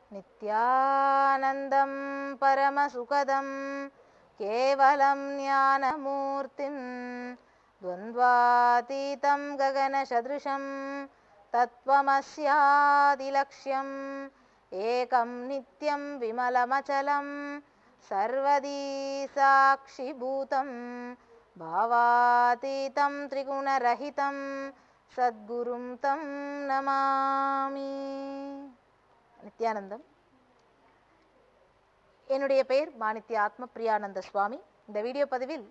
नित्यानन्दं परमसुखदं केवलं ज्ञानमूर्तिं द्वन्द्वातीतं गगनसदृशं तत्त्वमस्यादिलक्ष्यम् एकं नित्यं विमलमचलं सर्वदी साक्षिभूतं भावातीतं त्रिगुणरहितं சத்குரும் தம் நமாமி நித்யானந்தம் என்னுடைய பெயர் மாணித்ய ஆத்ம பிரியானந்த சுவாமி இந்த வீடியோ பதிவில்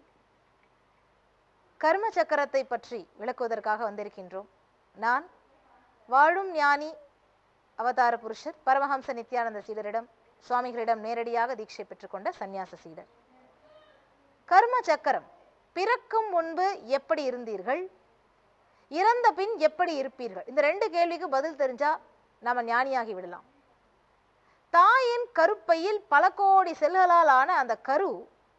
கர்ம சக்கரத்தை பற்றி விளக்குவதற்காக வந்திருக்கின்றோம் நான் வாழும் ஞானி அவதார புருஷர் பரமஹம்ச நித்யானந்த சீடரிடம் சுவாமிகளிடம் நேரடியாக தீட்சை பெற்றுக்கொண்ட சந்நியாச சீடர் கர்ம சக்கரம் பிறக்கும் முன்பு எப்படி இருந்தீர்கள் இறந்த பின் எப்படி இருப்பீர்கள் இந்த ரெண்டு கேள்விக்கு பதில் தெரிஞ்சா நாம ஞானியாகி விடலாம் தாயின் கருப்பையில் பல கோடி செல்களால் ஆன அந்த கரு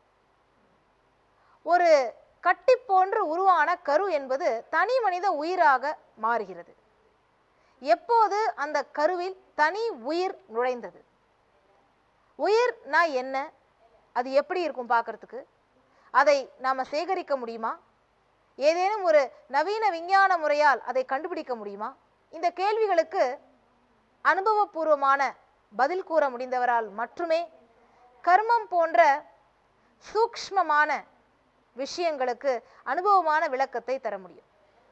ஒரு கட்டி போன்று உருவான கரு என்பது தனி மனித உயிராக மாறுகிறது எப்போது அந்த கருவில் தனி உயிர் நுழைந்தது உயிர்னா என்ன அது எப்படி இருக்கும் பார்க்கறதுக்கு அதை நாம சேகரிக்க முடியுமா ஏதேனும் ஒரு நவீன விஞ்ஞான முறையால் அதை கண்டுபிடிக்க முடியுமா இந்த கேள்விகளுக்கு அனுபவபூர்வமான பதில் கூற முடிந்தவரால் மட்டுமே கர்மம் போன்ற சூக்ஷ்மமான விஷயங்களுக்கு அனுபவமான விளக்கத்தை தர முடியும்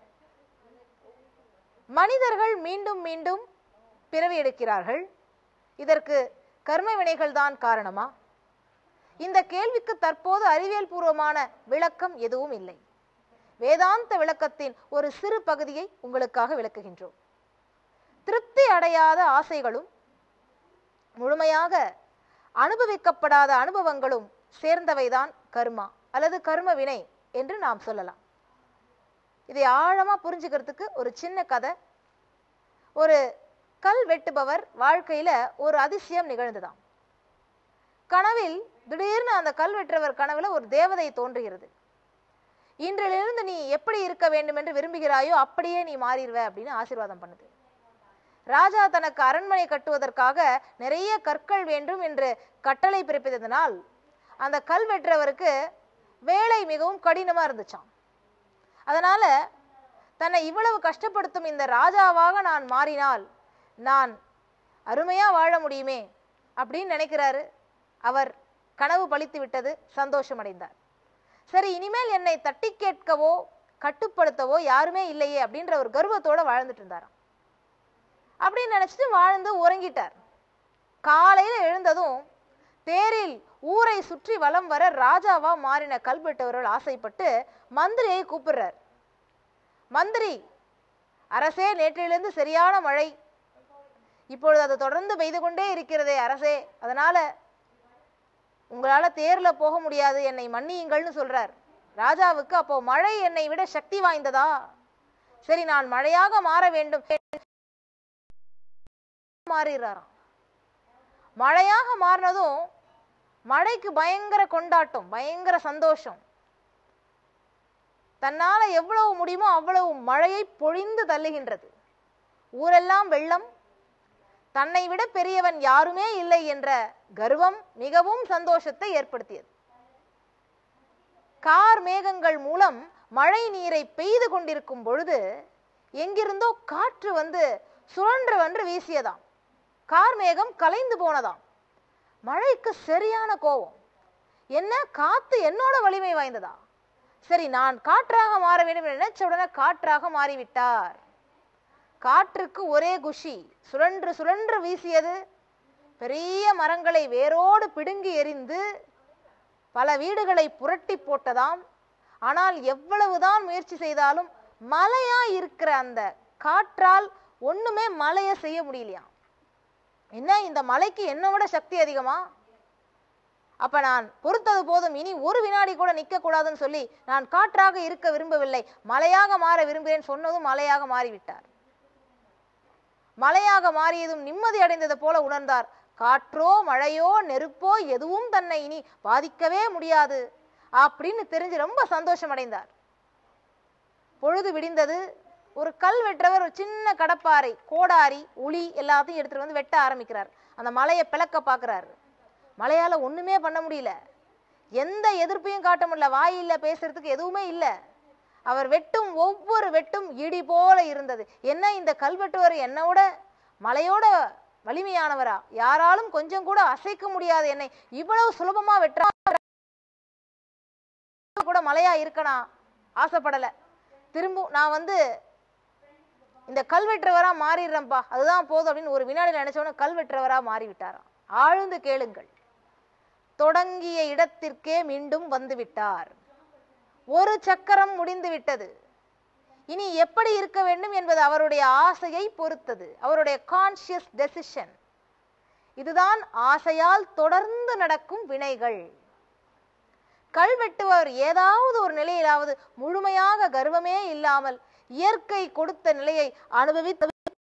மனிதர்கள் மீண்டும் மீண்டும் பிறவி எடுக்கிறார்கள் இதற்கு கர்ம வினைகள் தான் காரணமா இந்த கேள்விக்கு தற்போது அறிவியல் பூர்வமான விளக்கம் எதுவும் இல்லை வேதாந்த விளக்கத்தின் ஒரு சிறு பகுதியை உங்களுக்காக விளக்குகின்றோம் திருப்தி அடையாத ஆசைகளும் முழுமையாக அனுபவிக்கப்படாத அனுபவங்களும் சேர்ந்தவைதான் கர்மா அல்லது கர்ம வினை என்று நாம் சொல்லலாம் இதை ஆழமா புரிஞ்சுக்கிறதுக்கு ஒரு சின்ன கதை ஒரு கல் வெட்டுபவர் வாழ்க்கையில ஒரு அதிசயம் நிகழ்ந்துதான் கனவில் திடீர்னு அந்த கல் வெட்டுறவர் கனவுல ஒரு தேவதை தோன்றுகிறது இன்றிலிருந்து நீ எப்படி இருக்க வேண்டும் என்று விரும்புகிறாயோ அப்படியே நீ மாறிடுவ அப்படின்னு ஆசீர்வாதம் பண்ணுது ராஜா தனக்கு அரண்மனை கட்டுவதற்காக நிறைய கற்கள் வேண்டும் என்று கட்டளை பிறப்பித்ததனால் அந்த கல் வெட்டுறவருக்கு வேலை மிகவும் கடினமா இருந்துச்சாம் அதனால தன்னை இவ்வளவு கஷ்டப்படுத்தும் இந்த ராஜாவாக நான் மாறினால் நான் அருமையா வாழ முடியுமே அப்படின்னு நினைக்கிறாரு அவர் கனவு பலித்து விட்டது சந்தோஷம் அடைந்தார் சரி இனிமேல் என்னை தட்டி கேட்கவோ கட்டுப்படுத்தவோ யாருமே இல்லையே அப்படின்ற ஒரு கர்வத்தோட வாழ்ந்துட்டு இருந்தாராம் அப்படின்னு நினைச்சிட்டு வாழ்ந்து உறங்கிட்டார் காலையில எழுந்ததும் தேரில் ஊரை சுற்றி வலம் வர ராஜாவா மாறின கல்வெட்டவர்கள் ஆசைப்பட்டு மந்திரியை கூப்பிடுறார் மந்திரி அரசே நேற்றிலிருந்து சரியான மழை இப்பொழுது அது தொடர்ந்து பெய்து கொண்டே இருக்கிறதே அரசே அதனால உங்களால தேர்ல போக முடியாது என்னை மன்னியுங்கள்னு சொல்றார் ராஜாவுக்கு அப்போ மழை என்னை விட சக்தி வாய்ந்ததா சரி நான் மழையாக மாற வேண்டும் மாறிடுறாராம் மழையாக மாறினதும் மழைக்கு பயங்கர கொண்டாட்டம் பயங்கர சந்தோஷம் தன்னால எவ்வளவு முடியுமோ அவ்வளவு மழையை பொழிந்து தள்ளுகின்றது ஊரெல்லாம் வெள்ளம் தன்னை விட பெரியவன் யாருமே இல்லை என்ற கர்வம் மிகவும் சந்தோஷத்தை ஏற்படுத்தியது கார் மேகங்கள் மூலம் மழை நீரை பெய்து கொண்டிருக்கும் பொழுது எங்கிருந்தோ காற்று வந்து சுழன்று வந்து வீசியதாம் கார் மேகம் கலைந்து போனதாம் மழைக்கு சரியான கோபம் என்ன காத்து என்னோட வலிமை வாய்ந்ததா சரி நான் காற்றாக மாற வேண்டும் என்று நினைச்ச உடனே காற்றாக மாறிவிட்டார் காற்றுக்கு ஒரே குஷி சுழன்று சுழன்று வீசியது பெரிய மரங்களை வேரோடு பிடுங்கி எரிந்து பல வீடுகளை புரட்டி போட்டதாம் ஆனால் எவ்வளவுதான் முயற்சி செய்தாலும் மலையா இருக்கிற அந்த காற்றால் ஒண்ணுமே மலைய செய்ய முடியலையாம் என்ன இந்த மலைக்கு என்னை விட சக்தி அதிகமா அப்ப நான் பொறுத்தது போதும் இனி ஒரு வினாடி கூட நிக்க கூடாதுன்னு சொல்லி நான் காற்றாக இருக்க விரும்பவில்லை மலையாக மாற விரும்புகிறேன் சொன்னதும் மலையாக மாறிவிட்டார் மலையாக மாறியதும் நிம்மதி அடைந்தது போல உணர்ந்தார் காற்றோ மழையோ நெருப்போ எதுவும் தன்னை இனி பாதிக்கவே முடியாது அப்படின்னு தெரிஞ்சு ரொம்ப சந்தோஷம் அடைந்தார் பொழுது விடிந்தது ஒரு கல் வெட்டுறவர் ஒரு சின்ன கடப்பாரை கோடாரி உளி எல்லாத்தையும் எடுத்துட்டு வந்து வெட்ட ஆரம்பிக்கிறார் அந்த மலையை பிளக்க பார்க்கறாரு மலையால ஒண்ணுமே பண்ண முடியல எந்த எதிர்ப்பையும் காட்ட முடியல வாயில்ல பேசுறதுக்கு எதுவுமே இல்ல அவர் வெட்டும் ஒவ்வொரு வெட்டும் இடி போல இருந்தது என்ன இந்த கல்வெட்டுவர் என்னோட மலையோட வலிமையானவரா யாராலும் கொஞ்சம் கூட அசைக்க முடியாது என்னை இவ்வளவு சுலபமா வெட்டுறா கூட மலையா இருக்கணும் ஆசைப்படல திரும்ப நான் வந்து இந்த கல்வெட்டுறவரா மாறிடுறேன்ப்பா அதுதான் போதும் அப்படின்னு ஒரு வினாடி நினைச்சவன கல்வெட்டுறவரா மாறி விட்டாராம் ஆழ்ந்து கேளுங்கள் தொடங்கிய இடத்திற்கே மீண்டும் வந்து விட்டார் ஒரு சக்கரம் முடிந்து விட்டது இனி எப்படி இருக்க வேண்டும் என்பது அவருடைய ஆசையை பொறுத்தது அவருடைய கான்சியஸ் டெசிஷன் இதுதான் ஆசையால் தொடர்ந்து நடக்கும் வினைகள் கல்வெட்டுவர் ஏதாவது ஒரு நிலையிலாவது முழுமையாக கர்வமே இல்லாமல் இயற்கை கொடுத்த நிலையை அனுபவித்து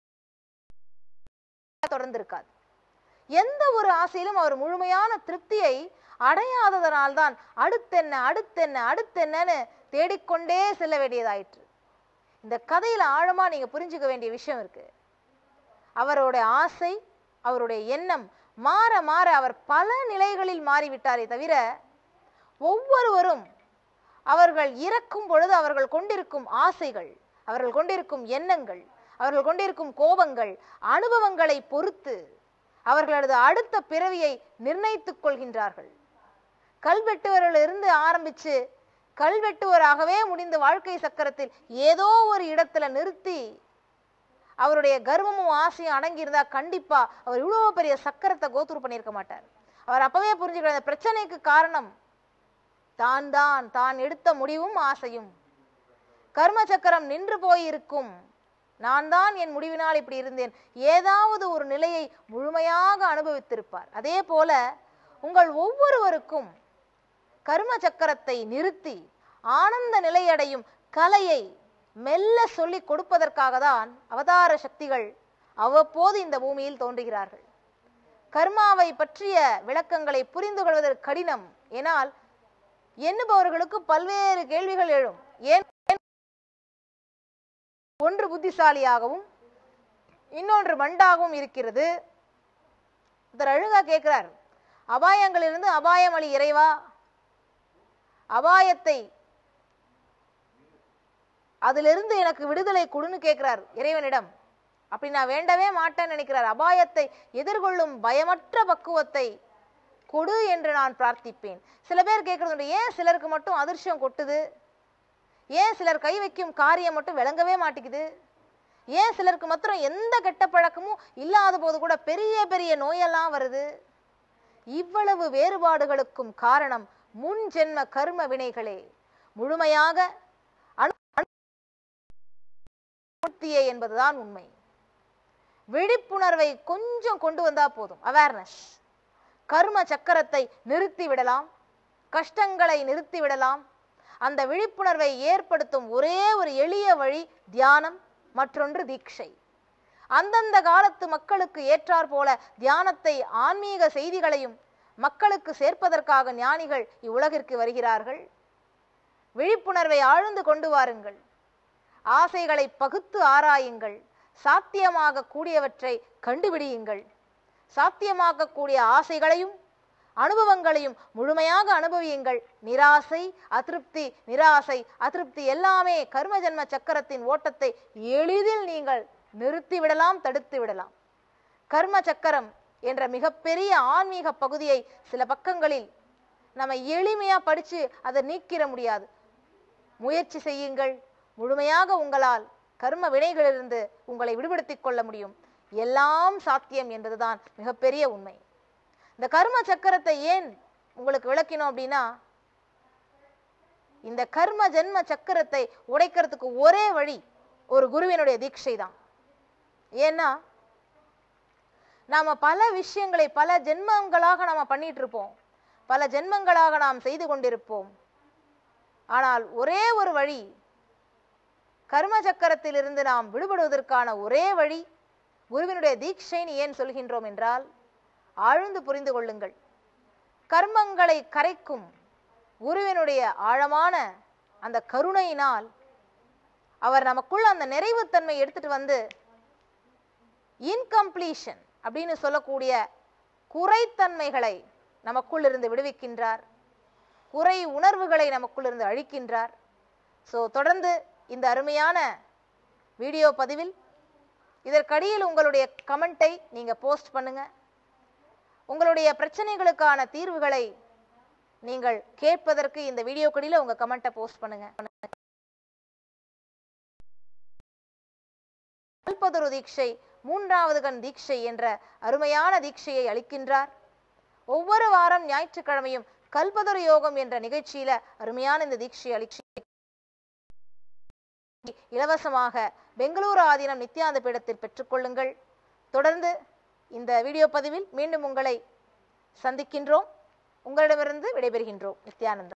தொடர்ந்திருக்காது எந்த ஒரு ஆசையிலும் அவர் முழுமையான திருப்தியை அடையாததனால்தான் அடுத்தென்ன அடுத்தென்ன அடுத்தென்னன்னு தேடிக்கொண்டே செல்ல வேண்டியதாயிற்று இந்த கதையில ஆழமா நீங்க புரிஞ்சுக்க வேண்டிய விஷயம் இருக்கு அவருடைய ஆசை அவருடைய எண்ணம் மாற மாற அவர் பல நிலைகளில் மாறிவிட்டாரே தவிர ஒவ்வொருவரும் அவர்கள் இறக்கும் பொழுது அவர்கள் கொண்டிருக்கும் ஆசைகள் அவர்கள் கொண்டிருக்கும் எண்ணங்கள் அவர்கள் கொண்டிருக்கும் கோபங்கள் அனுபவங்களை பொறுத்து அவர்களது அடுத்த பிறவியை நிர்ணயித்துக் கொள்கின்றார்கள் கல்வெட்டுவரிலிருந்து ஆரம்பிச்சு கல்வெட்டுவராகவே முடிந்த வாழ்க்கை சக்கரத்தில் ஏதோ ஒரு இடத்துல நிறுத்தி அவருடைய கர்வமும் ஆசையும் அடங்கியிருந்தா கண்டிப்பா அவர் இவ்வளவு பெரிய சக்கரத்தை கோத்துரு பண்ணியிருக்க மாட்டார் அவர் அப்பவே புரிஞ்சுக்கிற அந்த பிரச்சனைக்கு காரணம் தான் தான் தான் எடுத்த முடிவும் ஆசையும் கர்ம சக்கரம் நின்று போயிருக்கும் நான் தான் என் முடிவினால் இப்படி இருந்தேன் ஏதாவது ஒரு நிலையை முழுமையாக அனுபவித்திருப்பார் அதே போல உங்கள் ஒவ்வொருவருக்கும் கர்ம சக்கரத்தை நிறுத்தி ஆனந்த நிலையடையும் கலையை மெல்ல சொல்லிக் கொடுப்பதற்காக தான் அவதார சக்திகள் அவ்வப்போது இந்த பூமியில் தோன்றுகிறார்கள் கர்மாவை பற்றிய விளக்கங்களை புரிந்து கொள்வதற்கு கடினம் ஏனால் எண்ணுபவர்களுக்கு பல்வேறு கேள்விகள் எழும் ஏன் ஒன்று புத்திசாலியாகவும் இன்னொன்று மண்டாகவும் இருக்கிறது ஒருத்தர் அழுகா கேட்கிறார் அபாயங்களிலிருந்து அபாயம் அளி இறைவா அபாயத்தை அதிலிருந்து எனக்கு விடுதலை கொடுன்னு கேட்கிறார் இறைவனிடம் அப்படி நான் வேண்டவே மாட்டேன்னு நினைக்கிறார் அபாயத்தை எதிர்கொள்ளும் பயமற்ற பக்குவத்தை கொடு என்று நான் பிரார்த்திப்பேன் சில பேர் கேட்கறது உண்டு, ஏன் சிலருக்கு மட்டும் அதிர்ஷ்டம் கொட்டுது ஏன் சிலர் கை வைக்கும் காரியம் மட்டும் விளங்கவே மாட்டேங்குது ஏன் சிலருக்கு மாத்திரம் எந்த கெட்ட பழக்கமும் இல்லாத போது கூட பெரிய பெரிய நோயெல்லாம் வருது இவ்வளவு வேறுபாடுகளுக்கும் காரணம் முன் ஜென்ம கர்ம வினைகளே முழுமையாக அனு- அனுபூர்த்தியே என்பதுதான் உண்மை விழிப்புணர்வை கொஞ்சம் கொண்டு வந்தா போதும் அவேர்னஸ் கர்ம சக்கரத்தை நிறுத்தி விடலாம் கஷ்டங்களை நிறுத்தி விடலாம் அந்த விழிப்புணர்வை ஏற்படுத்தும் ஒரே ஒரு எளிய வழி தியானம் மற்றொன்று தீட்சை அந்தந்த காலத்து மக்களுக்கு ஏற்றாற் போல தியானத்தை ஆன்மீக செய்திகளையும் மக்களுக்கு சேர்ப்பதற்காக ஞானிகள் இவ்வுலகிற்கு வருகிறார்கள் விழிப்புணர்வை ஆழ்ந்து கொண்டு வாருங்கள் ஆசைகளை பகுத்து ஆராயுங்கள் சாத்தியமாக கூடியவற்றை கண்டுபிடியுங்கள் சாத்தியமாக்கக்கூடிய ஆசைகளையும் அனுபவங்களையும் முழுமையாக அனுபவியுங்கள் நிராசை அதிருப்தி நிராசை அதிருப்தி எல்லாமே கர்ம ஜன்ம சக்கரத்தின் ஓட்டத்தை எளிதில் நீங்கள் நிறுத்தி விடலாம் தடுத்து விடலாம் கர்ம சக்கரம் என்ற மிகப்பெரிய ஆன்மீக பகுதியை சில பக்கங்களில் நம்ம எளிமையா படிச்சு அதை நீக்கிற முடியாது முயற்சி செய்யுங்கள் முழுமையாக உங்களால் கர்ம வினைகளிலிருந்து உங்களை விடுபடுத்திக் கொள்ள முடியும் எல்லாம் சாத்தியம் என்பதுதான் மிகப்பெரிய உண்மை இந்த கர்ம சக்கரத்தை ஏன் உங்களுக்கு விளக்கினோம் அப்படின்னா இந்த கர்ம ஜென்ம சக்கரத்தை உடைக்கிறதுக்கு ஒரே வழி ஒரு குருவினுடைய தீட்சை தான் ஏன்னா நாம பல விஷயங்களை பல ஜென்மங்களாக நாம பண்ணிட்டு இருப்போம் பல ஜென்மங்களாக நாம் செய்து கொண்டிருப்போம் ஆனால் ஒரே ஒரு வழி கர்ம சக்கரத்திலிருந்து நாம் விடுபடுவதற்கான ஒரே வழி குருவினுடைய தீட்சைன்னு ஏன் சொல்கின்றோம் என்றால் ஆழ்ந்து புரிந்து கொள்ளுங்கள் கர்மங்களை கரைக்கும் குருவினுடைய ஆழமான அந்த கருணையினால் அவர் நமக்குள்ள அந்த நிறைவுத்தன்மை எடுத்துட்டு வந்து இன்கம்ப்ளீஷன் அப்படின்னு சொல்லக்கூடிய குறைத்தன்மைகளை நமக்குள் இருந்து விடுவிக்கின்றார் குறை உணர்வுகளை நமக்குள் இருந்து அழிக்கின்றார் ஸோ தொடர்ந்து இந்த அருமையான வீடியோ பதிவில் இதற்கடியில் உங்களுடைய கமெண்ட்டை நீங்க போஸ்ட் பண்ணுங்க உங்களுடைய பிரச்சனைகளுக்கான தீர்வுகளை நீங்கள் கேட்பதற்கு இந்த வீடியோ கடியில உங்க கமெண்ட்டை போஸ்ட் பண்ணுங்க கல்பதரு தீட்சை மூன்றாவது கண் தீட்சை என்ற அருமையான தீட்சையை அளிக்கின்றார் ஒவ்வொரு வாரம் ஞாயிற்றுக்கிழமையும் கல்பதரு யோகம் என்ற நிகழ்ச்சியில அருமையான இந்த தீட்சை அளிச்சு இலவசமாக பெங்களூரு ஆதீனம் நித்யானந்த பீடத்தில் பெற்றுக்கொள்ளுங்கள் தொடர்ந்து இந்த வீடியோ பதிவில் மீண்டும் உங்களை சந்திக்கின்றோம் உங்களிடமிருந்து விடைபெறுகின்றோம் நித்யானந்தம்